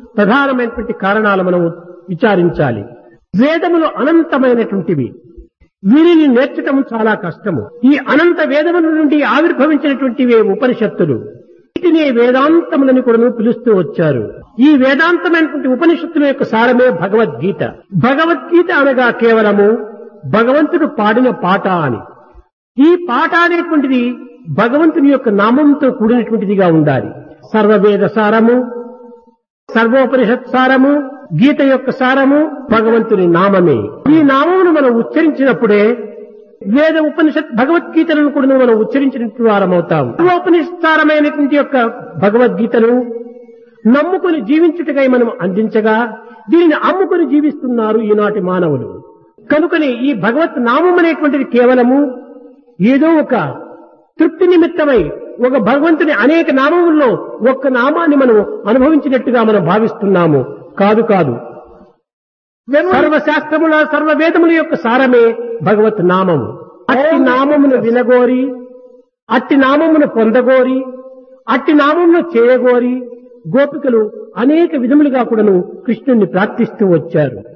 ప్రధానమైనటువంటి కారణాలు మనం విచారించాలి వేదములు అనంతమైనటువంటివి వీరిని నేర్చటం చాలా కష్టము ఈ అనంత వేదముల నుండి ఆవిర్భవించినటువంటివే ఉపనిషత్తులు వీటినే వేదాంతములని కూడా పిలుస్తూ వచ్చారు ఈ వేదాంతమైనటువంటి ఉపనిషత్తుల యొక్క సారమే భగవద్గీత భగవద్గీత అనగా కేవలము భగవంతుడు పాడిన పాట అని ఈ పాట అనేటువంటిది భగవంతుని యొక్క నామంతో కూడినటువంటిదిగా ఉండాలి సర్వవేద సారము సర్వోపనిషత్ సారము గీత యొక్క సారము భగవంతుని నామమే ఈ నామమును మనం ఉచ్చరించినప్పుడే వేద ఉపనిషత్ భగవద్గీతలను కూడా మనం ఉచ్చరించినట్టు వారమవుతాం సర్వోపనిషత్సారమైనటువంటి యొక్క భగవద్గీతను నమ్ముకుని జీవించుటకై మనం అందించగా దీనిని అమ్ముకుని జీవిస్తున్నారు ఈనాటి మానవులు కనుకని ఈ భగవత్ నామం అనేటువంటిది కేవలము ఏదో ఒక తృప్తి నిమిత్తమై ఒక భగవంతుని అనేక నామముల్లో ఒక్క నామాన్ని మనం అనుభవించినట్టుగా మనం భావిస్తున్నాము కాదు కాదు సర్వశాస్త్రముల సర్వవేదముల యొక్క సారమే భగవత్ నామము అట్టి నామమును వినగోరి అట్టి నామమును పొందగోరి అట్టి నామమును చేయగోరి గోపికలు అనేక విధములుగా కూడాను కృష్ణుణ్ణి ప్రార్థిస్తూ వచ్చారు